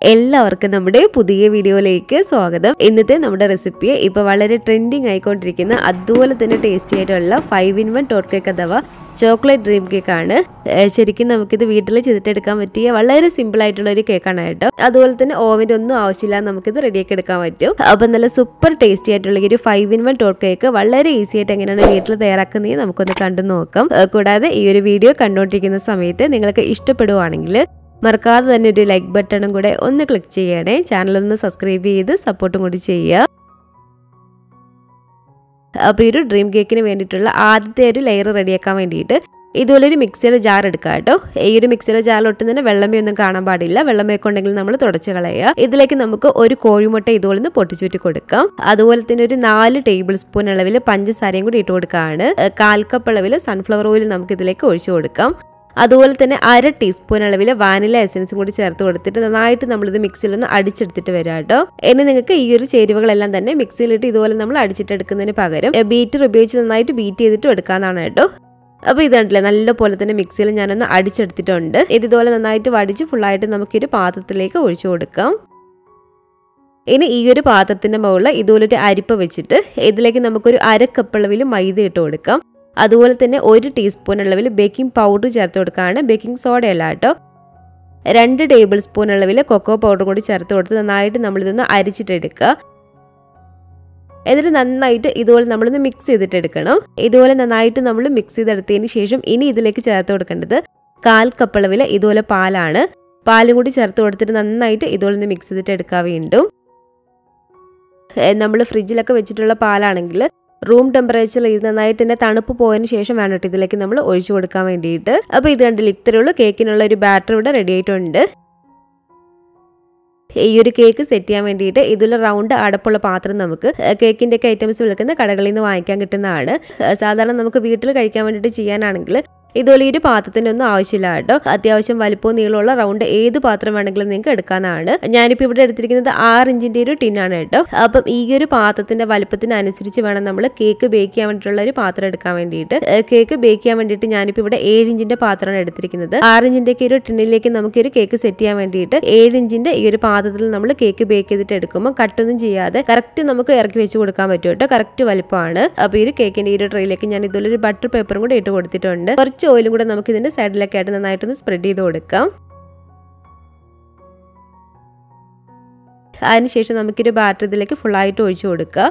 എല്ലാവർക്കും നമ്മുടെ പുതിയ വീഡിയോയിലേക്ക് സ്വാഗതം ഇന്നത്തെ നമ്മുടെ റെസിപ്പി ഇപ്പൊ വളരെ ട്രെൻഡിങ് ആയിക്കൊണ്ടിരിക്കുന്ന അതുപോലെ തന്നെ ടേസ്റ്റി ആയിട്ടുള്ള ഫൈവ് ഇൻ വൺ ടോട്ട് കേക്ക് അഥവാ ചോക്ലേറ്റ് ഡ്രീം കേക്ക് ആണ് ഏഹ് ശരിക്കും നമുക്കിത് വീട്ടിൽ ചെയ്തിട്ടെടുക്കാൻ പറ്റിയ വളരെ സിമ്പിൾ ആയിട്ടുള്ള ഒരു കേക്കാണ് കേട്ടോ അതുപോലെ തന്നെ ഓവൻ്റെ ഒന്നും ആവശ്യമില്ല നമുക്കിത് റെഡിയാക്കി എടുക്കാൻ പറ്റും അപ്പം നല്ല സൂപ്പർ ടേസ്റ്റി ആയിട്ടുള്ള ഈ ഒരു ഫൈവ് ഇൻ വൺ ടോട്ട് കേക്ക് വളരെ ഈസി ആയിട്ട് എങ്ങനെയാണ് വീട്ടിൽ തയ്യാറാക്കുന്നത് നമുക്കൊന്ന് കണ്ടു നോക്കാം ഏഹ് കൂടാതെ ഈ ഒരു വീഡിയോ കണ്ടുകൊണ്ടിരിക്കുന്ന സമയത്ത് നിങ്ങൾക്ക് ഇഷ്ടപ്പെടുവാണെങ്കിൽ മറക്കാതെ തന്നെ ഒരു ലൈക്ക് ബട്ടണും കൂടെ ഒന്ന് ക്ലിക്ക് ചെയ്യണേ ചാനലൊന്ന് സബ്സ്ക്രൈബ് ചെയ്ത് സപ്പോർട്ടും കൂടി ചെയ്യുക അപ്പോൾ ഈ ഒരു ഡ്രീം കേക്കിന് വേണ്ടിയിട്ടുള്ള ആദ്യത്തെ ഒരു ലെയർ റെഡിയാക്കാൻ വേണ്ടിയിട്ട് ഇതുപോലെ ഒരു മിക്സിയുടെ ജാർ എടുക്കുക കേട്ടോ ഈ ഒരു മിക്സിയുടെ ജാറിൽ ഒട്ടും തന്നെ വെള്ളമേ ഒന്നും കാണാൻ പാടില്ല വെള്ളമയൊക്കെ ഉണ്ടെങ്കിൽ നമ്മൾ തുടച്ച് കളയുക ഇതിലേക്ക് നമുക്ക് ഒരു കോഴിമുട്ട ഇതുപോലെ ഒന്ന് പൊട്ടിച്ചുറ്റി കൊടുക്കാം അതുപോലെ തന്നെ ഒരു നാല് ടേബിൾ സ്പൂൺ അളവിൽ പഞ്ചസാരയും കൂടി ഇട്ട് കൊടുക്കുകയാണ് കാൽ കപ്പ് അളവിൽ സൺഫ്ലവർ ഓയിൽ നമുക്ക് ഇതിലേക്ക് ഒഴിച്ചു കൊടുക്കാം അതുപോലെ തന്നെ അര ടീസ്പൂൺ അളവിൽ വാനില എസൻസും കൂടി ചേർത്ത് കൊടുത്തിട്ട് നന്നായിട്ട് നമ്മളിത് മിക്സിയിലൊന്ന് അടിച്ചെടുത്തിട്ട് വരാം കേട്ടോ ഇനി നിങ്ങൾക്ക് ഈ ഒരു ചേരുവകളെല്ലാം തന്നെ മിക്സിയിലിട്ട് ഇതുപോലെ നമ്മൾ അടിച്ചിട്ടെടുക്കുന്നതിന് പകരം ബീറ്റർ ഉപയോഗിച്ച് നന്നായിട്ട് ബീറ്റ് ചെയ്തിട്ട് എടുക്കാനാണ് കേട്ടോ അപ്പോൾ ഇത് കണ്ടില്ലേ നല്ല പോലെ തന്നെ മിക്സിയിൽ ഞാനൊന്ന് അടിച്ചെടുത്തിട്ടുണ്ട് ഇത് ഇതുപോലെ നന്നായിട്ട് വടിച്ച് ഫുള്ളായിട്ട് നമുക്കൊരു പാത്രത്തിലേക്ക് ഒഴിച്ചു കൊടുക്കാം ഇനി ഈ ഒരു പാത്രത്തിന്റെ മുകളിൽ ഇതുപോലൊരു അരിപ്പ വെച്ചിട്ട് ഇതിലേക്ക് നമുക്കൊരു അര കപ്പ് അളവിൽ മൈദ ഇട്ട് കൊടുക്കാം അതുപോലെ തന്നെ ഒരു ടീസ്പൂൺ അളവിൽ ബേക്കിംഗ് പൗഡർ ചേർത്ത് കൊടുക്കുകയാണ് ബേക്കിംഗ് സോഡ അല്ല കേട്ടോ രണ്ട് ടേബിൾ സ്പൂൺ അളവിൽ കൊക്കോ പൗഡർ കൂടി ചേർത്ത് കൊടുത്ത് നന്നായിട്ട് നമ്മളിതൊന്ന് അരിച്ചിട്ടെടുക്കുക എന്നിട്ട് നന്നായിട്ട് ഇതുപോലെ നമ്മളൊന്ന് മിക്സ് ചെയ്തിട്ടെടുക്കണം ഇതുപോലെ നന്നായിട്ട് നമ്മൾ മിക്സ് ചെയ്തെടുത്തതിന് ശേഷം ഇനി ഇതിലേക്ക് ചേർത്ത് കൊടുക്കേണ്ടത് കാൽ കപ്പ് അളവിൽ ഇതുപോലെ പാലാണ് പാലും കൂടി ചേർത്ത് കൊടുത്തിട്ട് നന്നായിട്ട് ഇതുപോലെ ഒന്ന് മിക്സ് ചെയ്തിട്ട് എടുക്കുക വീണ്ടും നമ്മൾ ഫ്രിഡ്ജിലൊക്കെ വെച്ചിട്ടുള്ള പാലാണെങ്കിൽ റൂം ടെമ്പറേച്ചറിൽ ഇത് നന്നായിട്ട് തന്നെ തണുപ്പ് പോയതിന് ശേഷം വേണം കേട്ടോ ഇതിലേക്ക് നമ്മൾ ഒഴിച്ചു കൊടുക്കാൻ വേണ്ടിയിട്ട് അപ്പോൾ ഇത് കണ്ടില്ല ഇത്രയുള്ള കേക്കിനുള്ള ഒരു ബാറ്റർ ഇവിടെ റെഡി ആയിട്ടുണ്ട് ഈ ഒരു കേക്ക് സെറ്റ് ചെയ്യാൻ വേണ്ടിയിട്ട് ഇതിൽ റൗണ്ട് അടപ്പുള്ള പാത്രം നമുക്ക് കേക്കിൻ്റെ ഒക്കെ ഐറ്റംസ് വിൽക്കുന്ന കടകളിൽ നിന്ന് വാങ്ങിക്കാൻ കിട്ടുന്നതാണ് സാധാരണ നമുക്ക് വീട്ടിൽ കഴിക്കാൻ വേണ്ടിയിട്ട് ചെയ്യാനാണെങ്കിൽ ഇതുപോലെ ഈ ഒരു പാത്രത്തിൻ്റെ ഒന്നും ആവശ്യമില്ല കേട്ടോ അത്യാവശ്യം വലിപ്പവും നീളമുള്ള റൗണ്ട് ഏത് പാത്രം വേണമെങ്കിലും നിങ്ങൾക്ക് എടുക്കാനാണ് ഞാനിപ്പോൾ ഇവിടെ എടുത്തിരിക്കുന്നത് ആറ് ഇഞ്ചിൻ്റെ ഒരു ടിന്നാണ് കേട്ടോ അപ്പം ഈ ഒരു പാത്രത്തിൻ്റെ വലിപ്പത്തിനനുസരിച്ച് വേണം നമ്മൾ കേക്ക് ബേക്ക് ചെയ്യാൻ വേണ്ടിയിട്ടുള്ള ഒരു പാത്രം എടുക്കാൻ വേണ്ടിയിട്ട് കേക്ക് ബേക്ക് ചെയ്യാൻ വേണ്ടിയിട്ട് ഞാനിപ്പോൾ ഇവിടെ ഏഴ് ഇഞ്ചിൻ്റെ പാത്രമാണ് എടുത്തിരിക്കുന്നത് ആറ് ഇഞ്ചിൻ്റെ ഒക്കെ ഒരു ടിന്നിലേക്ക് നമുക്ക് ഒരു കേക്ക് സെറ്റ് ചെയ്യാൻ വേണ്ടിയിട്ട് ഏഴ് ഇഞ്ചിൻ്റെ ഈ ഒരു പാത്രത്തിൽ നമ്മൾ കേക്ക് ബേക്ക് ചെയ്തിട്ട് എടുക്കുമ്പോൾ കട്ടൊന്നും ചെയ്യാതെ കറക്റ്റ് നമുക്ക് ഇറക്കി വെച്ച് കൊടുക്കാൻ പറ്റും കേട്ടോ കറക്റ്റ് വലിപ്പമാണ് അപ്പോൾ ഈ ഒരു കേക്കിൻ്റെ ഈ ഒരു ട്രെയിലേക്ക് ഞാൻ ഇതുപോലെ ഒരു ബട്ടർ പേപ്പറും കൂടെ ഇട്ട് കൊടുത്തിട്ടുണ്ട് കുറച്ച് കുറച്ച് ഓയിലും കൂടെ നമുക്ക് ഇതിന്റെ സൈഡിലൊക്കെ ആയിട്ട് നന്നായിട്ടൊന്ന് സ്പ്രെഡ് ചെയ്ത് കൊടുക്കാം അതിനുശേഷം നമുക്കൊരു ബാറ്റർ ഇതിലേക്ക് ഫുള്ളായിട്ട് ഒഴിച്ചു കൊടുക്കുക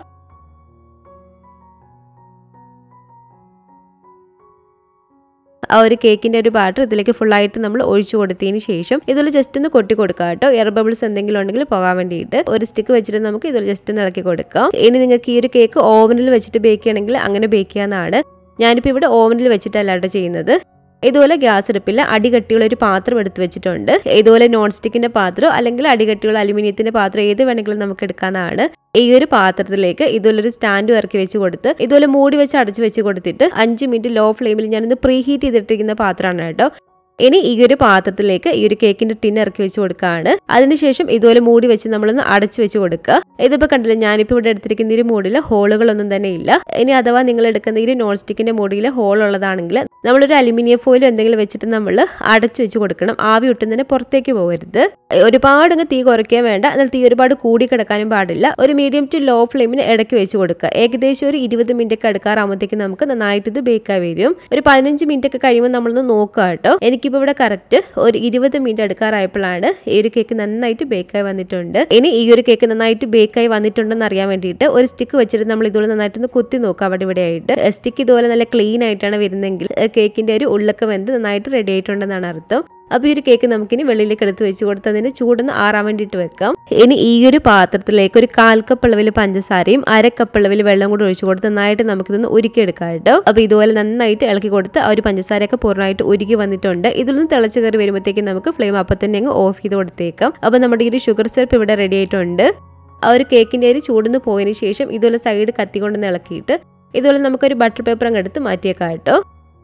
ആ ഒരു കേക്കിന്റെ ഒരു ബാറ്റർ ഇതിലേക്ക് ഫുള്ളായിട്ട് നമ്മൾ ഒഴിച്ചു കൊടുത്തതിന് ശേഷം ഇതിൽ ജസ്റ്റ് ഒന്ന് കൊട്ടി കൊടുക്കുക കേട്ടോ എയർ ബബിൾസ് എന്തെങ്കിലും ഉണ്ടെങ്കിൽ പോകാൻ വേണ്ടിയിട്ട് ഒരു സ്റ്റിക്ക് വെച്ചിട്ട് നമുക്ക് ഇതിൽ ജസ്റ്റ് ഒന്ന് ഇളക്കി കൊടുക്കാം ഇനി നിങ്ങൾക്ക് ഈ ഒരു കേക്ക് ഓവനിൽ വെച്ചിട്ട് ബേക്ക് ചെയ്യണമെങ്കിൽ അങ്ങനെ ബേക്ക് ചെയ്യാവുന്നതാണ് ഞാനിപ്പോൾ ഇവിടെ ഓവനിൽ വെച്ചിട്ടല്ല കേട്ടോ ചെയ്യുന്നത് ഇതുപോലെ ഗ്യാസ് അടുപ്പിൽ അടികട്ടിയുള്ള ഒരു പാത്രം എടുത്ത് വെച്ചിട്ടുണ്ട് ഇതുപോലെ നോൺ സ്റ്റിക്കിന്റെ പാത്രം അല്ലെങ്കിൽ അടികട്ടിയുള്ള അലുമിനിയത്തിന്റെ പാത്രം ഏത് വേണമെങ്കിലും നമുക്ക് എടുക്കാവുന്നതാണ് ഈ ഒരു പാത്രത്തിലേക്ക് ഇതുപോലെ ഒരു സ്റ്റാൻഡ് ഇറക്കി വെച്ച് കൊടുത്ത് ഇതുപോലെ മൂടി വെച്ച് അടച്ചു വെച്ച് കൊടുത്തിട്ട് അഞ്ച് മിനിറ്റ് ലോ ഫ്ലെയിമിൽ ഞാനൊന്ന് പ്രീ ഹീറ്റ് ചെയ്തിട്ടിരിക്കുന്ന പാത്രമാണ് കേട്ടോ ഇനി ഈ ഒരു പാത്രത്തിലേക്ക് ഈ ഒരു കേക്കിന്റെ ടിൻ ഇറക്കി വെച്ച് കൊടുക്കുകയാണ് അതിനുശേഷം ഇതുപോലെ മൂടി വെച്ച് നമ്മളൊന്ന് അടച്ചു വെച്ച് കൊടുക്കുക ഇതിപ്പോൾ കണ്ടില്ല ഞാനിപ്പോൾ ഇവിടെ എടുത്തിരിക്കുന്ന ഒരു മൂടിൽ ഹോളുകളൊന്നും തന്നെ ഇല്ല ഇനി അഥവാ നിങ്ങൾ എടുക്കുന്ന ഈ നോൺ സ്റ്റിക്കിന്റെ മൂടിയിൽ ഹോൾ ഉള്ളതാണെങ്കിൽ നമ്മളൊരു അലുമിനിയം ഫോയിലോ എന്തെങ്കിലും വെച്ചിട്ട് നമ്മൾ അടച്ചു വെച്ച് കൊടുക്കണം ആവി ഒട്ടും തന്നെ പുറത്തേക്ക് പോകരുത് ഒരുപാട് അങ്ങ് തീ കുറയ്ക്കാൻ വേണ്ട എന്നാൽ തീ ഒരുപാട് കൂടി കിടക്കാനും പാടില്ല ഒരു മീഡിയം ടു ലോ ഫ്ലെയിമിന് ഇടയ്ക്ക് വെച്ച് കൊടുക്കുക ഏകദേശം ഒരു ഇരുപത് മിനിറ്റ് ഒക്കെ എടുക്കാറാകുമ്പോഴത്തേക്ക് നമുക്ക് നന്നായിട്ട് ഇത് ബേക്കായി വരും ഒരു പതിനഞ്ച് മിനിറ്റ് ഒക്കെ കഴിയുമ്പോൾ നമ്മളൊന്ന് നോക്കുക കേട്ടോ എനിക്കിപ്പോൾ ഇവിടെ കറക്റ്റ് ഒരു ഇരുപത് മിനിറ്റ് എടുക്കാറായപ്പോഴാണ് ഈ ഒരു കേക്ക് നന്നായിട്ട് ബേക്കായി വന്നിട്ടുണ്ട് ഇനി ഈ ഒരു കേക്ക് നന്നായിട്ട് ബേക്കായി വന്നിട്ടുണ്ടെന്ന് അറിയാൻ വേണ്ടിയിട്ട് ഒരു സ്റ്റിക്ക് വെച്ചിട്ട് നമ്മൾ ഇതുപോലെ നന്നായിട്ടൊന്ന് കുത്തി നോക്കുക അവിടെ ഇവിടെ ആയിട്ട് സ്റ്റിക്ക് ഇതുപോലെ നല്ല ക്ലീൻ ആയിട്ടാണ് വരുന്നതെങ്കിൽ കേക്കിന്റെ ഒരു ഉള്ളൊക്കെ വെന്ത് നന്നായിട്ട് റെഡി ആയിട്ടുണ്ടെന്നാണ് അർത്ഥം അപ്പോൾ ഈ ഒരു കേക്ക് നമുക്കിനി വെള്ളിയിലേക്ക് എടുത്ത് വെച്ച് കൊടുത്ത് അതിന് ചൂടൊന്ന് ആറാൻ വേണ്ടിയിട്ട് വെക്കാം ഇനി ഈ ഒരു പാത്രത്തിലേക്ക് ഒരു കാൽ കപ്പ് അളവിൽ പഞ്ചസാരയും അര കപ്പ് അളവിൽ വെള്ളം കൂടി ഒഴിച്ചു കൊടുത്ത് നന്നായിട്ട് നമുക്കിതൊന്ന് ഉരുക്കിയെടുക്കാം കേട്ടോ അപ്പോൾ ഇതുപോലെ നന്നായിട്ട് ഇളക്കി കൊടുത്ത് ആ ഒരു പഞ്ചസാരയൊക്കെ പൂർണ്ണമായിട്ട് ഉരുക്കി വന്നിട്ടുണ്ട് ഇതിലൊന്ന് തിളച്ച് കയറി വരുമ്പോഴത്തേക്കും നമുക്ക് ഫ്ലെയിം അപ്പം തന്നെ അങ്ങ് ഓഫ് ചെയ്ത് കൊടുത്തേക്കാം അപ്പോൾ നമ്മുടെ ഈ ഒരു ഷുഗർ സിറപ്പ് ഇവിടെ റെഡി ആയിട്ടുണ്ട് ആ ഒരു കേക്കിൻ്റെ ഒരു ചൂടുന്ന് പോയതിന് ശേഷം ഇതുപോലെ സൈഡ് കത്തിക്കൊണ്ടൊന്ന് ഇളക്കിയിട്ട് ഇതുപോലെ നമുക്കൊരു ബട്ടർ പേപ്പർ അങ്ങ് എടുത്ത് മാറ്റിയേക്കാം കേട്ടോ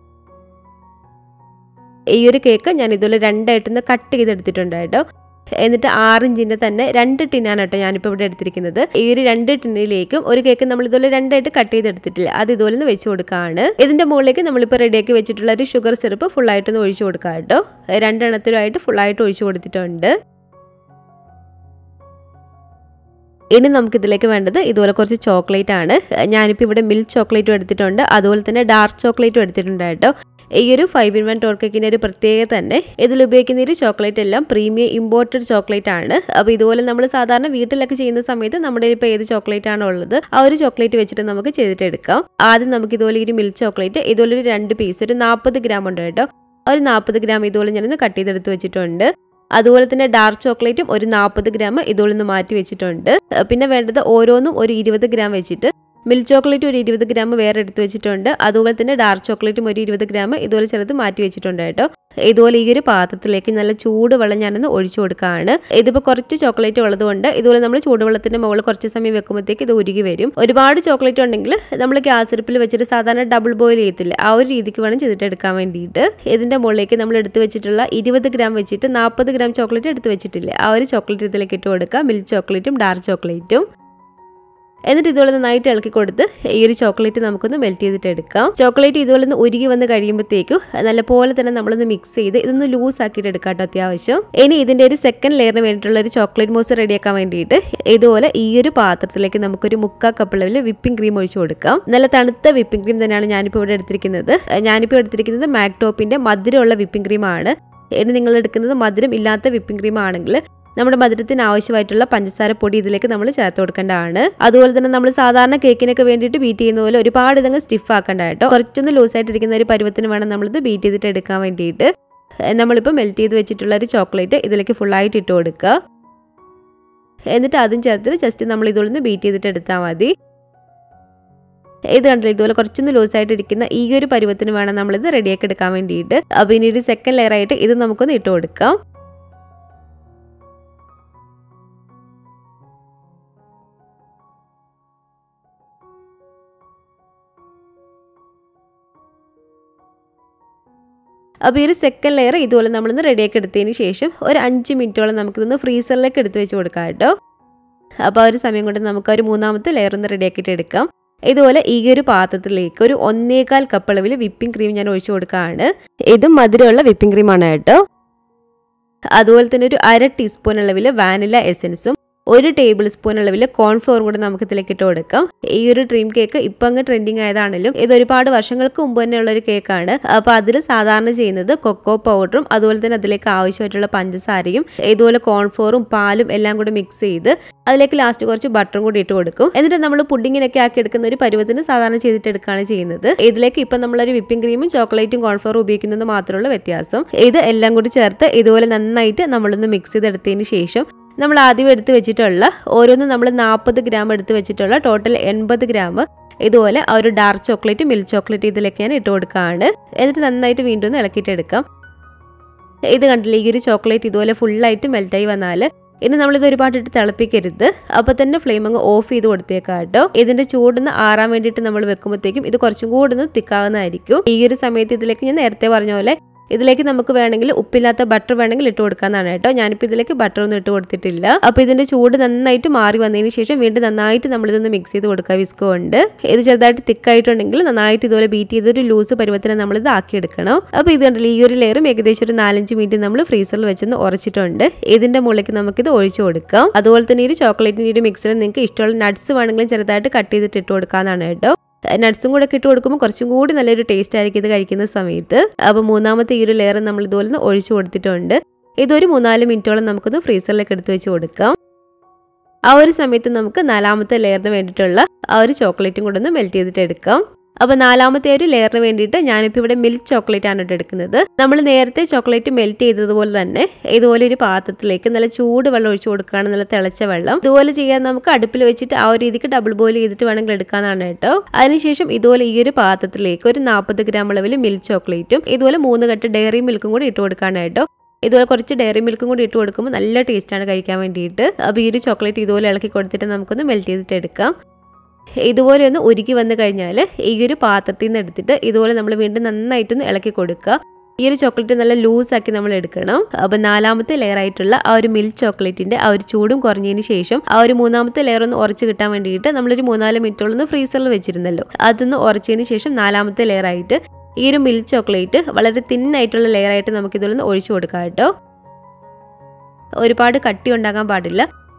ഈ ഒരു കേക്ക് ഞാൻ ഇതുപോലെ രണ്ടായിട്ടൊന്ന് കട്ട് ചെയ്തെടുത്തിട്ടുണ്ട് കേട്ടോ എന്നിട്ട് ആറ് ഇഞ്ചിന്റെ തന്നെ രണ്ട് ടിന്നാണ് കേട്ടോ ഞാനിപ്പോൾ ഇവിടെ എടുത്തിരിക്കുന്നത് ഈ ഒരു രണ്ട് ടിന്നിലേക്കും ഒരു കേക്ക് നമ്മൾ ഇതുപോലെ രണ്ടായിട്ട് കട്ട് ചെയ്തെടുത്തിട്ടില്ല അത് ഇതുപോലെ ഒന്ന് വെച്ച് കൊടുക്കുകയാണ് ഇതിന്റെ മുകളിലേക്ക് നമ്മളിപ്പോൾ റെഡിയാക്കി വെച്ചിട്ടുള്ള ഒരു ഷുഗർ സിറപ്പ് ഫുള്ളായിട്ടൊന്ന് ഒഴിച്ചു കൊടുക്കാം കേട്ടോ രണ്ടെണ്ണത്തിലുമായിട്ട് ഫുള്ളായിട്ട് ഒഴിച്ചു കൊടുത്തിട്ടുണ്ട് ഇനി നമുക്ക് ഇതിലേക്ക് വേണ്ടത് ഇതുപോലെ കുറച്ച് ചോക്ലേറ്റ് ആണ് ഞാനിപ്പോൾ ഇവിടെ മിൽക്ക് ചോക്ലേറ്റും എടുത്തിട്ടുണ്ട് അതുപോലെ തന്നെ ഡാർക്ക് ചോക്ലേറ്റും എടുത്തിട്ടുണ്ട് കേട്ടോ ഈ ഒരു ഫൈവ് ഇൻ വൺ ടോർക്കേക്കിൻ്റെ ഒരു പ്രത്യേകത തന്നെ ഇതിൽ ഉപയോഗിക്കുന്ന ഒരു ചോക്ലേറ്റ് എല്ലാം പ്രീമിയം ഇമ്പോർട്ടഡ് ചോക്ലേറ്റ് ആണ് അപ്പോൾ ഇതുപോലെ നമ്മൾ സാധാരണ വീട്ടിലൊക്കെ ചെയ്യുന്ന സമയത്ത് നമ്മുടെ ഇപ്പോൾ ഏത് ചോക്ലേറ്റ് ആണോ ഉള്ളത് ആ ഒരു ചോക്ലേറ്റ് വെച്ചിട്ട് നമുക്ക് ചെയ്തിട്ട് എടുക്കാം ആദ്യം നമുക്ക് ഇതുപോലെ ഒരു മിൽക്ക് ചോക്ലേറ്റ് ഇതുപോലെ ഒരു രണ്ട് പീസ് ഒരു നാൽപ്പത് ഗ്രാം ഉണ്ട് കേട്ടോ ഒരു നാൽപ്പത് ഗ്രാം ഇതുപോലെ ഞാനൊന്ന് കട്ട് ചെയ്തെടുത്ത് വെച്ചിട്ടുണ്ട് അതുപോലെ തന്നെ ഡാർക്ക് ചോക്ലേറ്റും ഒരു നാൽപ്പത് ഗ്രാം ഇതുപോലെ ഒന്ന് മാറ്റി വെച്ചിട്ടുണ്ട് പിന്നെ വേണ്ടത് ഓരോന്നും ഒരു ഇരുപത് ഗ്രാം വെച്ചിട്ട് മിൽക്ക് ചോക്ലേറ്റ് ഒരു ഇരുപത് ഗ്രാം വേറെ എടുത്ത് വെച്ചിട്ടുണ്ട് അതുപോലെ തന്നെ ഡാർക്ക് ചോക്ലേറ്റും ഒരു ഇരുപത് ഗ്രാം ഇതുപോലെ ചെറുത് മാറ്റി വെച്ചിട്ടുണ്ട് കേട്ടോ ഇതുപോലെ ഈ ഒരു പാത്രത്തിലേക്ക് നല്ല ചൂടുവെള്ളം ഞാനൊന്ന് ഒഴിച്ചു കൊടുക്കുകയാണ് ഇതിപ്പോൾ കുറച്ച് ചോക്ലേറ്റ് ഉള്ളതുകൊണ്ട് ഇതുപോലെ നമ്മൾ ചൂടുവെള്ളത്തിന്റെ മുകളിൽ കുറച്ച് സമയം വെക്കുമ്പോഴത്തേക്ക് ഇത് ഉരുകി വരും ഒരുപാട് ചോക്ലേറ്റ് ഉണ്ടെങ്കിൽ നമ്മൾ ഗ്യാസ് അടുപ്പിൽ വെച്ചിട്ട് സാധാരണ ഡബിൾ ബോയിൽ ചെയ്യത്തില്ല ആ ഒരു രീതിക്ക് വേണം ചെയ്തിട്ട് എടുക്കാൻ വേണ്ടിയിട്ട് ഇതിന്റെ മുകളിലേക്ക് നമ്മൾ എടുത്ത് വെച്ചിട്ടുള്ള ഇരുപത് ഗ്രാം വെച്ചിട്ട് നാൽപ്പത് ഗ്രാം ചോക്ലേറ്റ് എടുത്ത് വെച്ചിട്ടില്ല ആ ഒരു ചോക്ലേറ്റ് ഇതിലേക്ക് ഇട്ട് കൊടുക്കുക മിൽക്ക് ചോക്ലേറ്റും ഡാർക്ക് ചോക്ലേറ്റും എന്നിട്ട് ഇതുപോലെ നന്നായിട്ട് ഇളക്കി കൊടുത്ത് ഈ ഒരു ചോക്ലേറ്റ് നമുക്കൊന്ന് മെൽറ്റ് ചെയ്തിട്ട് എടുക്കാം ചോക്ലേറ്റ് ഇതുപോലെ ഒന്ന് ഉരുകി വന്ന് കഴിയുമ്പോഴത്തേക്കും നല്ലപോലെ തന്നെ നമ്മളൊന്ന് മിക്സ് ചെയ്ത് ഇതൊന്ന് ലൂസ് ആക്കിയിട്ട് എടുക്കാം കേട്ടോ അത്യാവശ്യം ഇനി ഇതിന്റെ ഒരു സെക്കൻഡ് ലെയറിന് വേണ്ടിയിട്ടുള്ള ഒരു ചോക്ലേറ്റ് മൂസ് റെഡിയാക്കാൻ വേണ്ടിയിട്ട് ഇതുപോലെ ഈ ഒരു പാത്രത്തിലേക്ക് നമുക്കൊരു മുക്കാ കപ്പ് അളവിൽ വിപ്പിംഗ് ക്രീം ഒഴിച്ചു കൊടുക്കാം നല്ല തണുത്ത വിപ്പിംഗ് ക്രീം തന്നെയാണ് ഞാനിപ്പോൾ ഇവിടെ എടുത്തിരിക്കുന്നത് ഞാനിപ്പോൾ എടുത്തിരിക്കുന്നത് മാക്ടോപ്പിന്റെ മധുരമുള്ള വിപ്പിംഗ് ക്രീമാണ് ഇനി നിങ്ങൾ എടുക്കുന്നത് മധുരം ഇല്ലാത്ത വിപ്പിംഗ് ക്രീം ആണെങ്കിൽ നമ്മുടെ മധുരത്തിന് ആവശ്യമായിട്ടുള്ള പഞ്ചസാര പൊടി ഇതിലേക്ക് നമ്മൾ ചേർത്ത് കൊടുക്കേണ്ടതാണ് അതുപോലെ തന്നെ നമ്മൾ സാധാരണ കേക്കിനൊക്കെ വേണ്ടിയിട്ട് ബീറ്റ് ചെയ്യുന്ന പോലെ ഒരുപാട് ഇതങ്ങ് സ്റ്റിഫ് ആക്കണ്ട കേട്ടോ കുറച്ചൊന്ന് ലൂസായിട്ടിരിക്കുന്ന ഒരു പരുവത്തിന് വേണം നമ്മളിത് ബീറ്റ് ചെയ്തിട്ട് എടുക്കാൻ വേണ്ടിയിട്ട് നമ്മളിപ്പോൾ മെൽറ്റ് ചെയ്ത് വെച്ചിട്ടുള്ള ഒരു ചോക്ലേറ്റ് ഇതിലേക്ക് ഫുള്ളായിട്ട് ഇട്ട് കൊടുക്കുക എന്നിട്ട് അതും ചേർത്തിട്ട് ജസ്റ്റ് നമ്മൾ ഇതുപോലെ നിന്ന് ബീറ്റ് ചെയ്തിട്ട് എടുത്താൽ മതി ഇത് കണ്ടില്ല ഇതുപോലെ കുറച്ചൊന്ന് ലൂസായിട്ട് ഇരിക്കുന്ന ഈ ഒരു പരുവത്തിന് വേണം നമ്മളിത് റെഡിയാക്കി എടുക്കാൻ വേണ്ടിയിട്ട് അപ്പോൾ ഇനി ഒരു സെക്കൻഡ് ലെയർ ആയിട്ട് ഇത് നമുക്കൊന്ന് ഇട്ട് കൊടുക്കാം അപ്പോൾ ഈ ഒരു സെക്കൻഡ് ലെയർ ഇതുപോലെ നമ്മളൊന്ന് റെഡിയാക്കി എടുത്തതിന് ശേഷം ഒരു അഞ്ച് മിനിറ്റോളം നമുക്കിതൊന്ന് ഫ്രീസറിലേക്ക് എടുത്ത് വെച്ച് കൊടുക്കാം കേട്ടോ അപ്പോൾ ആ ഒരു സമയം കൊണ്ട് നമുക്ക് ഒരു മൂന്നാമത്തെ ലെയർ ഒന്ന് റെഡിയാക്കിയിട്ട് എടുക്കാം ഇതുപോലെ ഈ ഒരു പാത്രത്തിലേക്ക് ഒരു ഒന്നേകാൽ കപ്പ് അളവിൽ വിപ്പിംഗ് ക്രീം ഞാൻ ഒഴിച്ചു കൊടുക്കുകയാണ് ഇതും മധുരമുള്ള വിപ്പിംഗ് ക്രീമാണ് കേട്ടോ അതുപോലെ തന്നെ ഒരു അര ടീസ്പൂൺ അളവിൽ വാനില എസൻസും ഒരു ടേബിൾ സ്പൂൺ അളവിൽ കോൺഫ്ലോറും കൂടെ നമുക്ക് ഇതിലേക്ക് ഇട്ട് കൊടുക്കാം ഈ ഒരു ഡ്രീം കേക്ക് ഇപ്പം അങ്ങ് ട്രെൻഡിങ് ആയതാണെങ്കിലും ഇത് ഒരുപാട് വർഷങ്ങൾക്ക് മുമ്പ് തന്നെയുള്ള ഒരു കേക്കാണ് അപ്പോൾ അതിൽ സാധാരണ ചെയ്യുന്നത് കൊക്കോ പൗഡറും അതുപോലെ തന്നെ അതിലേക്ക് ആവശ്യമായിട്ടുള്ള പഞ്ചസാരയും ഇതുപോലെ കോൺഫ്ലോറും പാലും എല്ലാം കൂടെ മിക്സ് ചെയ്ത് അതിലേക്ക് ലാസ്റ്റ് കുറച്ച് ബട്ടറും കൂടി ഇട്ട് കൊടുക്കും എന്നിട്ട് നമ്മൾ പുഡിങ്ങിനൊക്കെ ആക്കി എടുക്കുന്ന ഒരു പരുവത്തിന് സാധാരണ ചെയ്തിട്ട് എടുക്കുകയാണ് ചെയ്യുന്നത് ഇതിലേക്ക് ഇപ്പം നമ്മളൊരു വിപ്പിംഗ് ക്രീമും ചോക്ലേറ്റും കോൺഫ്ലോറും ഉപയോഗിക്കുന്നത് മാത്രമുള്ള വ്യത്യാസം ഇത് എല്ലാം കൂടി ചേർത്ത് ഇതുപോലെ നന്നായിട്ട് നമ്മളൊന്ന് മിക്സ് ചെയ്തെടുത്തതിന് ശേഷം നമ്മൾ ആദ്യം എടുത്ത് വെച്ചിട്ടുള്ള ഓരോന്നും നമ്മൾ നാൽപ്പത് ഗ്രാം എടുത്ത് വെച്ചിട്ടുള്ള ടോട്ടൽ എൺപത് ഗ്രാം ഇതുപോലെ ആ ഒരു ഡാർക്ക് ചോക്ലേറ്റ് മിൽക്ക് ചോക്ലേറ്റ് ഇതിലേക്ക് ഞാൻ ഇട്ട് കൊടുക്കുകയാണ് എന്നിട്ട് നന്നായിട്ട് വീണ്ടും ഒന്ന് ഇളക്കിയിട്ട് എടുക്കാം ഇത് കണ്ടില്ലേ ഈ ഒരു ചോക്ലേറ്റ് ഇതുപോലെ ഫുള്ളായിട്ട് മെൽറ്റായി വന്നാൽ ഇനി നമ്മളിത് ഒരുപാട് ഇട്ട് തിളപ്പിക്കരുത് അപ്പോൾ തന്നെ ഫ്ലെയിം അങ്ങ് ഓഫ് ചെയ്ത് കൊടുത്തേക്കാം കേട്ടോ ഇതിന്റെ ചൂടിന്ന് ആറാൻ വേണ്ടിയിട്ട് നമ്മൾ വെക്കുമ്പോഴത്തേക്കും ഇത് കുറച്ചും കൂടി ഒന്ന് തിക്കാവുന്നതായിരിക്കും ഈ ഒരു സമയത്ത് ഇതിലേക്ക് ഞാൻ നേരത്തെ പറഞ്ഞ പോലെ ഇതിലേക്ക് നമുക്ക് വേണമെങ്കിൽ ഉപ്പില്ലാത്ത ബട്ടർ വേണമെങ്കിൽ ഇട്ട് കൊടുക്കാന്നാണ് കേട്ടോ ഞാനിപ്പോൾ ഇതിലേക്ക് ബട്ടർ ഒന്നും ഇട്ട് കൊടുത്തിട്ടില്ല അപ്പോൾ ഇതിന്റെ ചൂട് നന്നായിട്ട് മാറി വന്നതിന് ശേഷം വീണ്ടും നന്നായിട്ട് നമ്മളിതൊന്ന് മിക്സ് ചെയ്ത് കൊടുക്കുക വിസ്കോ കൊണ്ട് ഇത് ചെറുതായിട്ട് തിക്കായിട്ടുണ്ടെങ്കിൽ നന്നായിട്ട് ഇതുപോലെ ബീറ്റ് ചെയ്തൊരു ലൂസ് പരുവത്തിന് നമ്മളിത് ആക്കിയെടുക്കണം അപ്പോൾ ഇത് കണ്ടില്ല ഈ ഒരു ലെയറും ഏകദേശം ഒരു നാലഞ്ച് മിനിറ്റ് നമ്മൾ ഫ്രീസറിൽ വെച്ചൊന്ന് ഉറച്ചിട്ടുണ്ട് ഇതിന്റെ മുകളിലേക്ക് നമുക്കിത് ഒഴിച്ചു കൊടുക്കാം അതുപോലെ തന്നെ ഈ ഒരു ചോക്ലേറ്റിന്റെ ഒരു മിക്സിൽ നിങ്ങൾക്ക് ഇഷ്ടമുള്ള നട്ട്സ് വേണമെങ്കിലും ചെറുതായിട്ട് കട്ട് ചെയ്തിട്ട് ഇട്ട് കൊടുക്കാന്നാണ് കേട്ടോ നട്ട്സും കൂടെ ഒക്കെ ഇട്ട് കൊടുക്കുമ്പോൾ കുറച്ചും കൂടി നല്ലൊരു ടേസ്റ്റ് ആയിരിക്കും ഇത് കഴിക്കുന്ന സമയത്ത് അപ്പോൾ മൂന്നാമത്തെ ഈ ഒരു ലെയർ നമ്മൾ ഇതുപോലെ ഒന്ന് ഒഴിച്ചു കൊടുത്തിട്ടുണ്ട് ഇതൊരു മൂന്നാല് മിനിറ്റോളം നമുക്കൊന്ന് ഫ്രീസറിലേക്ക് എടുത്ത് വെച്ച് കൊടുക്കാം ആ ഒരു സമയത്ത് നമുക്ക് നാലാമത്തെ ലെയറിന് വേണ്ടിയിട്ടുള്ള ആ ഒരു ചോക്ലേറ്റും കൂടെ ഒന്ന് മെൽറ്റ് ചെയ്തിട്ട് എടുക്കാം അപ്പോൾ നാലാമത്തെ ഒരു ലെയറിന് വേണ്ടിയിട്ട് ഞാനിപ്പോൾ ഇവിടെ മിൽക്ക് ചോക്ലേറ്റ് ആണ് കേട്ടോ എടുക്കുന്നത് നമ്മൾ നേരത്തെ ചോക്ലേറ്റ് മെൽറ്റ് ചെയ്തതുപോലെ തന്നെ ഇതുപോലെ ഒരു പാത്രത്തിലേക്ക് നല്ല ചൂട് വെള്ളം ഒഴിച്ചു കൊടുക്കുകയാണ് നല്ല തിളച്ച വെള്ളം ഇതുപോലെ ചെയ്യാൻ നമുക്ക് അടുപ്പിൽ വെച്ചിട്ട് ആ ഒരു രീതിക്ക് ഡബിൾ ബോയിൽ ചെയ്തിട്ട് വേണമെങ്കിൽ എടുക്കാനാണ് കേട്ടോ അതിനുശേഷം ഇതുപോലെ ഈ ഒരു പാത്രത്തിലേക്ക് ഒരു നാൽപ്പത് ഗ്രാം അളവിൽ മിൽക്ക് ചോക്ലേറ്റും ഇതുപോലെ മൂന്ന് കട്ട് ഡയറി മിൽക്കും കൂടി ഇട്ട് കൊടുക്കാണ് കേട്ടോ ഇതുപോലെ കുറച്ച് ഡയറി മിൽക്കും കൂടി ഇട്ട് കൊടുക്കുമ്പോൾ നല്ല ടേസ്റ്റാണ് കഴിക്കാൻ വേണ്ടിയിട്ട് അപ്പോൾ ഈ ഒരു ചോക്ലേറ്റ് ഇതുപോലെ ഇളക്കി കൊടുത്തിട്ട് നമുക്കൊന്ന് മെൽറ്റ് ചെയ്തിട്ട് എടുക്കാം ഇതുപോലെ ഒന്ന് ഉരുക്കി വന്നു കഴിഞ്ഞാൽ ഈ ഒരു പാത്രത്തിൽ നിന്ന് എടുത്തിട്ട് ഇതുപോലെ നമ്മൾ വീണ്ടും നന്നായിട്ടൊന്ന് ഇളക്കി കൊടുക്കുക ഈ ഒരു ചോക്ലേറ്റ് നല്ല ലൂസാക്കി നമ്മൾ എടുക്കണം അപ്പോൾ നാലാമത്തെ ലെയർ ആയിട്ടുള്ള ആ ഒരു മിൽക്ക് ചോക്ലേറ്റിന്റെ ആ ഒരു ചൂടും കുറഞ്ഞതിന് ശേഷം ആ ഒരു മൂന്നാമത്തെ ലെയർ ഒന്ന് ഉറച്ച് കിട്ടാൻ വേണ്ടിയിട്ട് നമ്മളൊരു മൂന്നാല് മിനിറ്റോളം ഒന്ന് ഫ്രീസറിൽ വെച്ചിരുന്നല്ലോ അതൊന്ന് ഉറച്ചതിന് ശേഷം നാലാമത്തെ ലെയർ ആയിട്ട് ഈ ഒരു മിൽക്ക് ചോക്ലേറ്റ് വളരെ തിന്നായിട്ടുള്ള ലെയർ ആയിട്ട് നമുക്ക് ഇതിലൊന്ന് ഒഴിച്ചു കൊടുക്കാം കേട്ടോ ഒരുപാട് കട്ടി ഉണ്ടാകാൻ പാടില്ല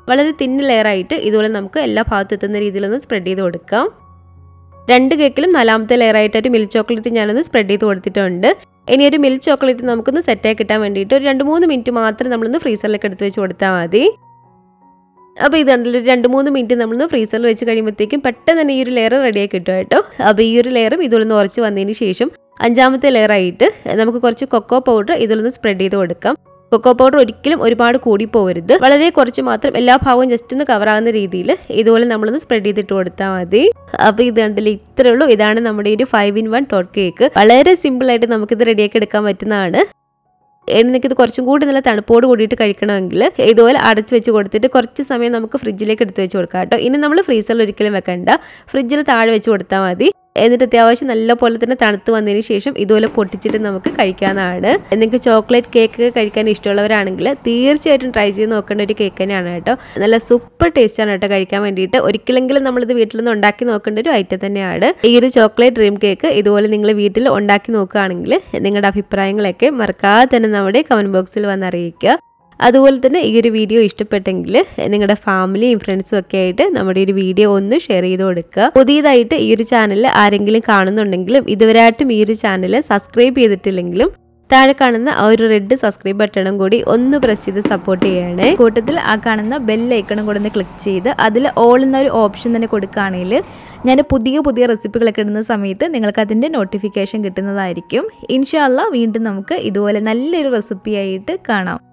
വളരെ തിന്ന് ലെയറായിട്ട് ഇതുപോലെ നമുക്ക് എല്ലാ ഭാഗത്തും എത്തുന്ന രീതിയിലൊന്ന് സ്പ്രെഡ് ചെയ്ത് കൊടുക്കാം രണ്ട് കേക്കിലും നാലാമത്തെ ലെയറായിട്ടൊരു മിൽക്ക് ചോക്ലേറ്റ് ഞാനൊന്ന് സ്പ്രെഡ് ചെയ്ത് കൊടുത്തിട്ടുണ്ട് ഇനി ഒരു മിൽക്ക് ചോക്ലേറ്റ് നമുക്കൊന്ന് സെറ്റായി കിട്ടാൻ വേണ്ടിയിട്ട് ഒരു രണ്ട് മൂന്ന് മിനിറ്റ് മാത്രം നമ്മളൊന്ന് ഫ്രീസറിലേക്ക് എടുത്ത് വെച്ച് കൊടുത്താൽ മതി അപ്പോൾ ഇതുണ്ടല്ലോ ഒരു രണ്ട് മൂന്ന് മിനിറ്റ് നമ്മളൊന്ന് ഫ്രീസറിൽ വെച്ച് കഴിയുമ്പോഴത്തേക്കും പെട്ടെന്ന് തന്നെ ഈ ഒരു ലെയർ റെഡിയായി കിട്ടും കേട്ടോ അപ്പോൾ ഈ ഒരു ലെയറും ഇതുപോലെ ഉറച്ച് വന്നതിന് ശേഷം അഞ്ചാമത്തെ ലെയറായിട്ട് നമുക്ക് കുറച്ച് കൊക്കോ പൗഡർ ഇതിലൊന്ന് സ്പ്രെഡ് ചെയ്ത് കൊടുക്കാം കൊക്കോ പൗഡർ ഒരിക്കലും ഒരുപാട് കൂടി പോകരുത് വളരെ കുറച്ച് മാത്രം എല്ലാ ഭാഗവും ജസ്റ്റ് ഒന്ന് കവർ ആകുന്ന രീതിയിൽ ഇതുപോലെ നമ്മളൊന്ന് സ്പ്രെഡ് ചെയ്തിട്ട് കൊടുത്താൽ മതി അപ്പോൾ ഇത് കണ്ടില്ല ഇത്രേ ഉള്ളൂ ഇതാണ് നമ്മുടെ ഈ ഒരു ഫൈവ് ഇൻ വൺ ടോട്ട് കേക്ക് വളരെ സിമ്പിളായിട്ട് നമുക്കിത് റെഡിയാക്കി എടുക്കാൻ പറ്റുന്നതാണ് ഇനി നിങ്ങൾക്ക് ഇത് കുറച്ചും കൂടി നല്ല തണുപ്പോട് കൂടിയിട്ട് കഴിക്കണമെങ്കിൽ ഇതുപോലെ അടച്ച് വെച്ച് കൊടുത്തിട്ട് കുറച്ച് സമയം നമുക്ക് ഫ്രിഡ്ജിലേക്ക് എടുത്ത് വെച്ച് കൊടുക്കാം കേട്ടോ ഇനി നമ്മൾ ഫ്രീസറിൽ ഒരിക്കലും വെക്കണ്ട ഫ്രിഡ്ജിൽ താഴെ വെച്ച് കൊടുത്താൽ മതി എന്നിട്ട് അത്യാവശ്യം നല്ല പോലെ തന്നെ തണുത്ത് വന്നതിന് ശേഷം ഇതുപോലെ പൊട്ടിച്ചിട്ട് നമുക്ക് കഴിക്കാവുന്നതാണ് നിങ്ങൾക്ക് ചോക്ലേറ്റ് കേക്ക് കഴിക്കാൻ ഇഷ്ടമുള്ളവരാണെങ്കിൽ തീർച്ചയായിട്ടും ട്രൈ ചെയ്ത് നോക്കേണ്ട ഒരു കേക്ക് തന്നെയാണ് കേട്ടോ നല്ല സൂപ്പർ ടേസ്റ്റാണ് കേട്ടോ കഴിക്കാൻ വേണ്ടിയിട്ട് ഒരിക്കലെങ്കിലും നമ്മളിത് വീട്ടിലൊന്ന് ഉണ്ടാക്കി നോക്കേണ്ട ഒരു ഐറ്റം തന്നെയാണ് ഈ ഒരു ചോക്ലേറ്റ് ഡ്രീം കേക്ക് ഇതുപോലെ നിങ്ങൾ വീട്ടിൽ ഉണ്ടാക്കി നോക്കുകയാണെങ്കിൽ നിങ്ങളുടെ അഭിപ്രായങ്ങളൊക്കെ മറക്കാതെ തന്നെ നമ്മുടെ കമൻറ്റ് ബോക്സിൽ വന്ന് അറിയിക്കുക അതുപോലെ തന്നെ ഈ ഒരു വീഡിയോ ഇഷ്ടപ്പെട്ടെങ്കിൽ നിങ്ങളുടെ ഫാമിലിയും ഫ്രണ്ട്സും ഒക്കെ ആയിട്ട് നമ്മുടെ ഈ ഒരു വീഡിയോ ഒന്ന് ഷെയർ ചെയ്ത് കൊടുക്കുക പുതിയതായിട്ട് ഈ ഒരു ചാനൽ ആരെങ്കിലും കാണുന്നുണ്ടെങ്കിലും ഇതുവരെയായിട്ടും ഈ ഒരു ചാനൽ സബ്സ്ക്രൈബ് ചെയ്തിട്ടില്ലെങ്കിലും താഴെ കാണുന്ന ആ ഒരു റെഡ് സബ്സ്ക്രൈബ് ബട്ടണും കൂടി ഒന്ന് പ്രസ് ചെയ്ത് സപ്പോർട്ട് ചെയ്യണേ കൂട്ടത്തിൽ ആ കാണുന്ന ബെൽ ഐക്കണും കൂടെ ഒന്ന് ക്ലിക്ക് ചെയ്ത് അതിൽ ഓൾ എന്ന ഒരു ഓപ്ഷൻ തന്നെ കൊടുക്കുകയാണെങ്കിൽ ഞാൻ പുതിയ പുതിയ റെസിപ്പികളൊക്കെ ഇടുന്ന സമയത്ത് നിങ്ങൾക്ക് അതിൻ്റെ നോട്ടിഫിക്കേഷൻ കിട്ടുന്നതായിരിക്കും ഇൻഷാല്ല വീണ്ടും നമുക്ക് ഇതുപോലെ നല്ലൊരു റെസിപ്പി ആയിട്ട് കാണാം